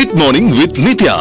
Good morning with Nithya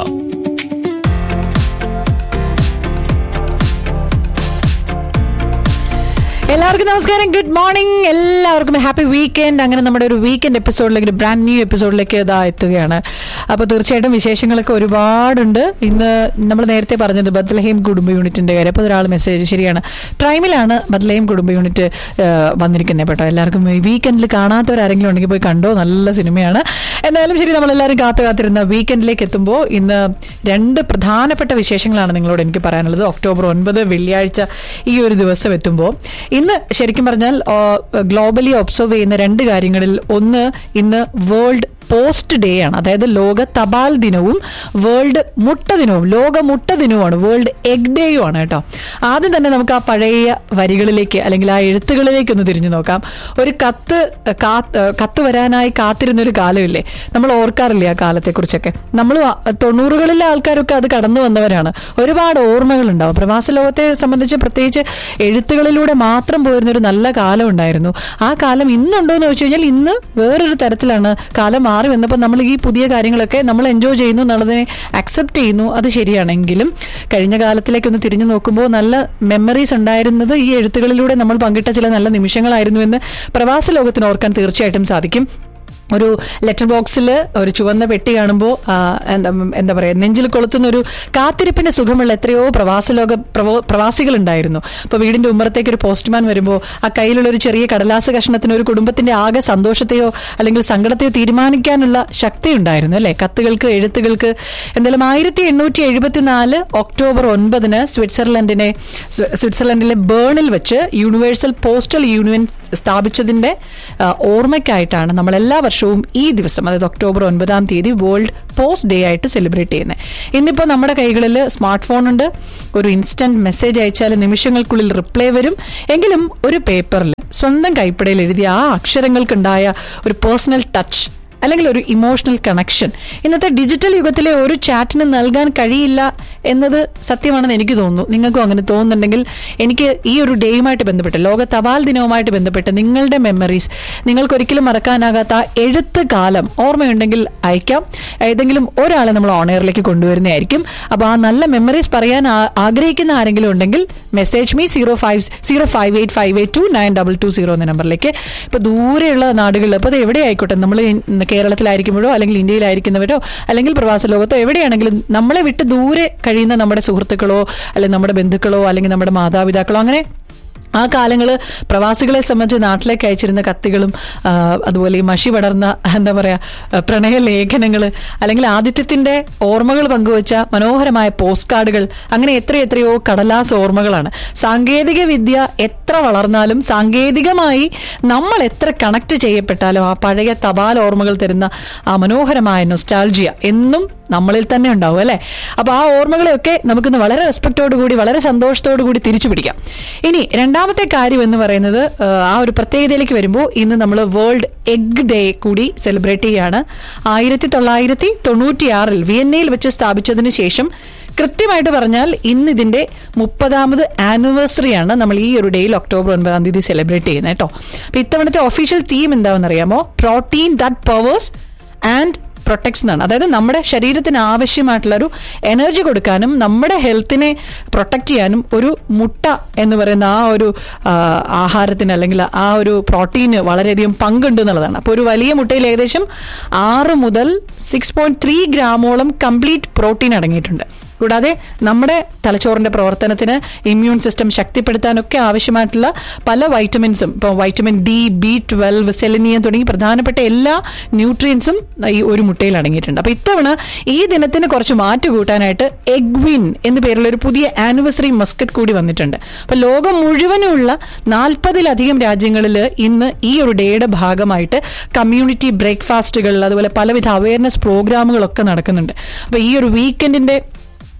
എല്ലാവർക്കും നമസ്കാരം good morning എല്ലാവർക്കും ഹാപ്പി വീക്കെൻഡ് അങ്ങനെ നമ്മുടെ ഒരു വീക്കെൻഡ് എപ്പിസോഡിലേക്ക് ഒരു ബ്രാൻഡ് ന്യൂ എപ്പിസോഡിലേക്ക് ഇതാ എത്തുകയാണ് അപ്പോൾ തീർച്ചയായിട്ടും വിശേഷങ്ങളൊക്കെ ഒരുപാടുണ്ട് ഇന്ന് നമ്മൾ നേരത്തെ പറഞ്ഞത് ബദ്ലഹീം കുടുംബ യൂണിറ്റിന്റെ കാര്യം അപ്പോൾ ഒരാൾ മെസ്സേജ് ശരിയാണ് പ്രൈമിലാണ് ബദ്ലഹീം കുടുംബ യൂണിറ്റ് ഏഹ്, വന്നിരിക്കുന്നത് കേട്ടോ എല്ലാവർക്കും ഈ വീക്കെൻഡിൽ കാണാത്തവരാരെങ്കിലും ഉണ്ടെങ്കിൽ പോയി കണ്ടോ നല്ല സിനിമയാണ് എന്തായാലും ശരി നമ്മളെല്ലാവരും കാത്തു കാത്തിരുന്ന വീക്കെൻഡിലേക്ക് എത്തുമ്പോൾ ഇന്ന് രണ്ട് പ്രധാനപ്പെട്ട വിശേഷങ്ങളാണ് നിങ്ങളോട് എനിക്ക് പറയാനുള്ളത് ഒക്ടോബർ ഒൻപത് വെള്ളിയാഴ്ച ഈ ഒരു ദിവസം എത്തുമ്പോൾ ഇന്ന് ശരിക്കും പറഞ്ഞാൽ ഗ്ലോബലി ഒബ്സർവ് ചെയ്യുന്ന രണ്ട് കാര്യങ്ങളിൽ ഒന്ന് ഇന്ന് വേൾഡ് പോസ്റ്റ് ഡേ ആണ് അതായത് ലോക തപാൽ ദിനവും വേൾഡ് മുട്ട ദിനവും ലോക മുട്ട ദിനവുമാണ് വേൾഡ് എഗ് ഡേയും ആണ് കേട്ടോ ആദ്യം തന്നെ നമുക്ക് ആ പഴയ വരികളിലേക്ക് അല്ലെങ്കിൽ ആ എഴുത്തുകളിലേക്ക് ഒന്ന് തിരിഞ്ഞു നോക്കാം ഒരു കത്ത് കാത്ത് കത്ത് വരാനായി കാത്തിരുന്ന ഒരു കാലമില്ലേ നമ്മൾ ഓർക്കാറില്ലേ ആ കാലത്തെക്കുറിച്ചൊക്കെ നമ്മൾ തൊണ്ണൂറുകളിലെ ആൾക്കാരൊക്കെ അത് കടന്നു വന്നവരാണ് ഒരുപാട് ഓർമ്മകൾ ഉണ്ടാവും പ്രവാസ ലോകത്തെ സംബന്ധിച്ച് പ്രത്യേകിച്ച് എഴുത്തുകളിലൂടെ മാത്രം പോയിരുന്ന ഒരു നല്ല കാലം ഉണ്ടായിരുന്നു ആ കാലം ഇന്നുണ്ടോ എന്ന് ചോദിച്ചു കഴിഞ്ഞാൽ ഇന്ന് വേറൊരു തരത്തിലാണ് കാലം മാറി വന്നപ്പോൾ നമ്മൾ ഈ പുതിയ കാര്യങ്ങളൊക്കെ നമ്മൾ എൻജോയ് ചെയ്യുന്നു എന്നുള്ളതിനെ അക്സെപ്റ്റ് ചെയ്യുന്നു അത് ശരിയാണെങ്കിലും കഴിഞ്ഞ കാലത്തിലേക്ക് ഒന്ന് തിരിഞ്ഞു നോക്കുമ്പോൾ നല്ല മെമ്മറീസ് ഉണ്ടായിരുന്നത് ഈ എഴുത്തുകളിലൂടെ നമ്മൾ പങ്കിട്ട ചില നല്ല നിമിഷങ്ങളായിരുന്നു എന്ന് പ്രവാസ ലോകത്തിന് ഓർക്കാൻ തീർച്ചയായിട്ടും സാധിക്കും ഒരു ലെറ്റർ ബോക്സിൽ ഒരു ചുവന്ന പെട്ടി കാണുമ്പോൾ എന്താ എന്താ പറയുക നെഞ്ചിൽ കൊളുത്തുന്ന ഒരു കാത്തിരിപ്പിന്റെ സുഖമുള്ള എത്രയോ പ്രവാസലോക പ്രവോ- പ്രവാസികളുണ്ടായിരുന്നു അപ്പോൾ വീടിന്റെ ഉമ്മറത്തേക്ക് ഒരു പോസ്റ്റ്മാൻ വരുമ്പോൾ ആ കയ്യിലുള്ള ഒരു ചെറിയ കടലാസ് കഷ്ണത്തിന് ഒരു കുടുംബത്തിന്റെ ആകെ സന്തോഷത്തെയോ അല്ലെങ്കിൽ സങ്കടത്തെയോ തീരുമാനിക്കാനുള്ള ശക്തി ഉണ്ടായിരുന്നു അല്ലെ കത്തുകൾക്ക് എഴുത്തുകൾക്ക് എന്തായാലും ആയിരത്തി എണ്ണൂറ്റി എഴുപത്തിനാല് ഒക്ടോബർ ഒൻപതിന് സ്വിറ്റ്സർലൻഡിനെ സ്വി- സ്വിറ്റ്സർലൻഡിലെ ബേണിൽ വെച്ച് യൂണിവേഴ്സൽ പോസ്റ്റൽ യൂണിയൻ സ്ഥാപിച്ചതിന്റെ ആ, ഓർമ്മയ്ക്കായിട്ടാണ് നമ്മൾ എല്ലാ വർഷവും ഈ ദിവസം അതായത് ഒക്ടോബർ ഒൻപതാം തീയതി വേൾഡ് പോസ്റ്റ് ഡേ ആയിട്ട് സെലിബ്രേറ്റ് ചെയ്യുന്നത് ഇന്നിപ്പോൾ നമ്മുടെ കൈകളിൽ സ്മാർട്ട് ഫോൺ ഉണ്ട് ഒരു ഇൻസ്റ്റന്റ് മെസ്സേജ് അയച്ചാൽ നിമിഷങ്ങൾക്കുള്ളിൽ റിപ്ലൈ വരും എങ്കിലും ഒരു പേപ്പറിൽ സ്വന്തം കൈപ്പടയിൽ എഴുതിയ ആ അക്ഷരങ്ങൾക്കുണ്ടായ ഒരു പേഴ്സണൽ ടച്ച് അല്ലെങ്കിൽ ഒരു ഇമോഷണൽ കണക്ഷൻ ഇന്നത്തെ ഡിജിറ്റൽ യുഗത്തിലെ ഒരു ചാറ്റിന് നൽകാൻ കഴിയില്ല എന്നത് സത്യമാണെന്ന് എനിക്ക് തോന്നുന്നു നിങ്ങൾക്കും അങ്ങനെ തോന്നുന്നുണ്ടെങ്കിൽ എനിക്ക് ഈ ഒരു ഡേയുമായിട്ട് ബന്ധപ്പെട്ട് ലോക തപാൽ ദിനവുമായിട്ട് ബന്ധപ്പെട്ട് നിങ്ങളുടെ മെമ്മറീസ് നിങ്ങൾക്ക് ഒരിക്കലും മറക്കാനാകാത്ത ആ എഴുത്ത് കാലം ഓർമ്മയുണ്ടെങ്കിൽ അയക്കാം ഏതെങ്കിലും ഒരാളെ നമ്മൾ ഓണയറിലേക്ക് കൊണ്ടുവരുന്നതായിരിക്കും അപ്പോൾ ആ നല്ല മെമ്മറീസ് പറയാൻ ആ- ആഗ്രഹിക്കുന്ന ആരെങ്കിലും ഉണ്ടെങ്കിൽ message me zero five zero five eight five eight two nine double two zero എന്ന നമ്പറിലേക്ക് ഇപ്പോൾ ദൂരെയുള്ള നാടുകളിൽ അപ്പോൾ അത് എവിടെ ആയിക്കോട്ടെ നമ്മൾ കേരളത്തിലായിരിക്കുമ്പോഴോ അല്ലെങ്കിൽ ഇന്ത്യയിലായിരിക്കുന്നവരോ അല്ലെങ്കിൽ പ്രവാസ ലോകത്തോ എവിടെയാണെങ്കിലും നമ്മളെ വിട്ട് ദൂരെ കഴിയുന്ന നമ്മുടെ സുഹൃത്തുക്കളോ അല്ലെങ്കിൽ നമ്മുടെ ബന്ധുക്കളോ അല്ലെങ്കിൽ നമ്മുടെ മാതാപിതാക്കളോ അങ്ങനെ ആ കാലങ്ങൾ പ്രവാസികളെ സംബന്ധിച്ച് നാട്ടിലേക്ക് അയച്ചിരുന്ന കത്തുകളും ആ, അതുപോലെ ഈ മഷി പടർന്ന എന്താ പറയുക പ്രണയ ലേഖനങ്ങൾ അല്ലെങ്കിൽ ആദിത്യത്തിന്റെ ഓർമ്മകൾ പങ്കുവച്ച മനോഹരമായ പോസ്റ്റ് കാർഡുകൾ അങ്ങനെ എത്ര എത്രയോ കടലാസ് ഓർമ്മകളാണ് സാങ്കേതിക വിദ്യ എത്ര വളർന്നാലും സാങ്കേതികമായി നമ്മൾ എത്ര കണക്ട് ചെയ്യപ്പെട്ടാലും ആ പഴയ തപാൽ ഓർമ്മകൾ തരുന്ന ആ മനോഹരമായ നൊസ്റ്റാൾജിയ എന്നും നമ്മളിൽ തന്നെ ഉണ്ടാവും അല്ലെ അപ്പൊ ആ ഓർമ്മകളെയൊക്കെ നമുക്കിന്ന് വളരെ റെസ്പെക്റ്റോടു കൂടി വളരെ സന്തോഷത്തോടു കൂടി തിരിച്ചു പിടിക്കാം ഇനി രണ്ടാമത്തെ കാര്യം എന്ന് പറയുന്നത് ആ, ആ ഒരു പ്രത്യേകതയിലേക്ക് വരുമ്പോൾ ഇന്ന് നമ്മൾ വേൾഡ് എഗ് ഡേ കൂടി സെലിബ്രേറ്റ് ചെയ്യാണ് ആയിരത്തി തൊള്ളായിരത്തി തൊണ്ണൂറ്റിയാറിൽ വിയന്നയിൽ വെച്ച് സ്ഥാപിച്ചതിന് ശേഷം കൃത്യമായിട്ട് പറഞ്ഞാൽ ഇന്ന് ഇതിന്റെ മുപ്പതാമത് ആനിവേഴ്സറി ആണ് നമ്മൾ ഈ ഒരു ഡേയിൽ ഒക്ടോബർ ഒൻപതാം തീയതി സെലിബ്രേറ്റ് ചെയ്യുന്നത് കേട്ടോ അപ്പൊ ഇത്തവണത്തെ ഒഫീഷ്യൽ തീം എന്താണെന്ന് അറിയാമോ protein that powers and protects എന്നാണ് അതായത് നമ്മുടെ ശരീരത്തിന് ആവശ്യമായിട്ടുള്ള ഒരു എനർജി കൊടുക്കാനും നമ്മുടെ ഹെൽത്തിനെ പ്രൊട്ടക്ട് ചെയ്യാനും ഒരു മുട്ട എന്ന് പറയുന്ന ആ ഒരു ആ, ആഹാരത്തിന് അല്ലെങ്കിൽ ആ ഒരു പ്രോട്ടീന് വളരെയധികം പങ്കുണ്ട് എന്നുള്ളതാണ് അപ്പോൾ ഒരു വലിയ മുട്ടയിൽ ഏകദേശം ആറ് മുതൽ സിക്സ് പോയിന്റ് ത്രീ ഗ്രാമോളം കംപ്ലീറ്റ് പ്രോട്ടീൻ അടങ്ങിയിട്ടുണ്ട് കൂടാതെ നമ്മുടെ തലച്ചോറിന്റെ പ്രവർത്തനത്തിന് ഇമ്മ്യൂൺ സിസ്റ്റം ശക്തിപ്പെടുത്താനൊക്കെ ആവശ്യമായിട്ടുള്ള പല വൈറ്റമിൻസും ഇപ്പോൾ vitamin D B twelve selenium തുടങ്ങി പ്രധാനപ്പെട്ട എല്ലാ ന്യൂട്രിയൻസും ഈ ഒരു മുട്ടയിൽ അടങ്ങിയിട്ടുണ്ട് അപ്പോൾ ഇത്തവണ ഈ ദിനത്തിന് കുറച്ച് മാറ്റ് കൂട്ടാനായിട്ട് എഗ്വിൻ എന്ന പേരുള്ള ഒരു പുതിയ ആനിവേഴ്സറി മസ്കറ്റ് കൂടി വന്നിട്ടുണ്ട് അപ്പോൾ ലോകം മുഴുവനുമുള്ള നാൽപ്പതിലധികം രാജ്യങ്ങളിൽ ഇന്ന് ഈ ഒരു ഡേയുടെ ഭാഗമായിട്ട് കമ്മ്യൂണിറ്റി ബ്രേക്ക്ഫാസ്റ്റുകൾ അതുപോലെ പലവിധ അവയർനെസ് പ്രോഗ്രാമുകളൊക്കെ നടക്കുന്നുണ്ട് അപ്പോൾ ഈ ഒരു വീക്കെൻഡിന്റെ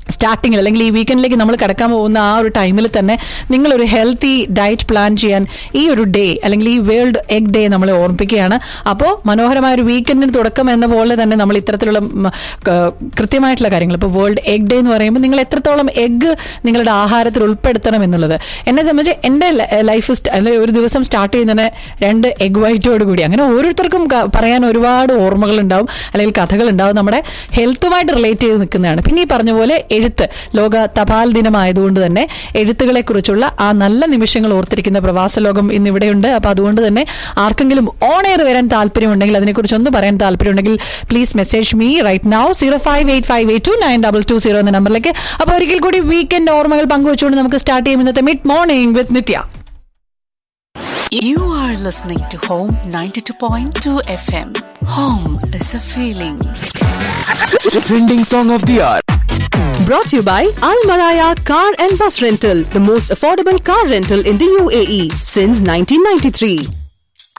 സ്റ്റാർട്ടിങ്ങിൽ അല്ലെങ്കിൽ ഈ വീക്കെൻഡിലേക്ക് നമ്മൾ കിടക്കാൻ പോകുന്ന ആ ഒരു ടൈമിൽ തന്നെ നിങ്ങളൊരു ഹെൽത്തി ഡയറ്റ് പ്ലാൻ ചെയ്യാൻ ഈ ഒരു ഡേ അല്ലെങ്കിൽ ഈ വേൾഡ് എഗ് ഡേ നമ്മളെ ഓർമ്മിപ്പിക്കുകയാണ് അപ്പോൾ മനോഹരമായ ഒരു വീക്കെൻഡിന് തുടക്കം എന്ന പോലെ തന്നെ നമ്മൾ ഇത്തരത്തിലുള്ള ഉം, ക- കൃത്യമായിട്ടുള്ള കാര്യങ്ങൾ ഇപ്പോൾ വേൾഡ് എഗ് ഡേ എന്ന് പറയുമ്പോൾ നിങ്ങൾ എത്രത്തോളം എഗ് നിങ്ങളുടെ ആഹാരത്തിൽ ഉൾപ്പെടുത്തണം എന്നുള്ളത് എന്നെ സംബന്ധിച്ച് എൻ്റെ ലൈഫ് അല്ലെങ്കിൽ ഒരു ദിവസം സ്റ്റാർട്ട് ചെയ്യുന്നതിന് രണ്ട് എഗ് വൈറ്റോട് കൂടി അങ്ങനെ ഓരോരുത്തർക്കും ക- പറയാൻ ഒരുപാട് ഓർമ്മകൾ ഉണ്ടാവും അല്ലെങ്കിൽ കഥകൾ ഉണ്ടാവും നമ്മുടെ ഹെൽത്തുമായിട്ട് റിലേറ്റ് ചെയ്ത് നിൽക്കുന്നതാണ് പിന്നെ ഈ പറഞ്ഞ പോലെ എഴുത്ത് ലോക തപാൽ ദിനമായതുകൊണ്ട് തന്നെ എഴുത്തുകളെ കുറിച്ചുള്ള ആ നല്ല നിമിഷങ്ങൾ ഓർത്തിരിക്കുന്ന പ്രവാസ ലോകം ഇന്ന് ഇവിടെയുണ്ട് അപ്പൊ അതുകൊണ്ട് തന്നെ ആർക്കെങ്കിലും ഓൺ എയർ വരാൻ താല്പര്യമുണ്ടെങ്കിൽ അതിനെക്കുറിച്ച് ഒന്ന് പറയാൻ താല്പര്യമുണ്ടെങ്കിൽ please message me right now zero five eight five eight two nine double two zero എന്ന നമ്പറിലേക്ക് അപ്പോൾ ഒരിക്കൽ കൂടി വീക്കെൻഡ് ഓർമ്മകൾ പങ്കുവെച്ചുകൊണ്ട് നമുക്ക് സ്റ്റാർട്ട് ചെയ്യും ഇന്നത്തെ mid morning with Nithya You are listening to Home 92.2 FM. Home is a feeling. Trending song of the hour. Brought to you by Al Maraya Car and Bus Rental, the most affordable car rental in the UAE since 1993.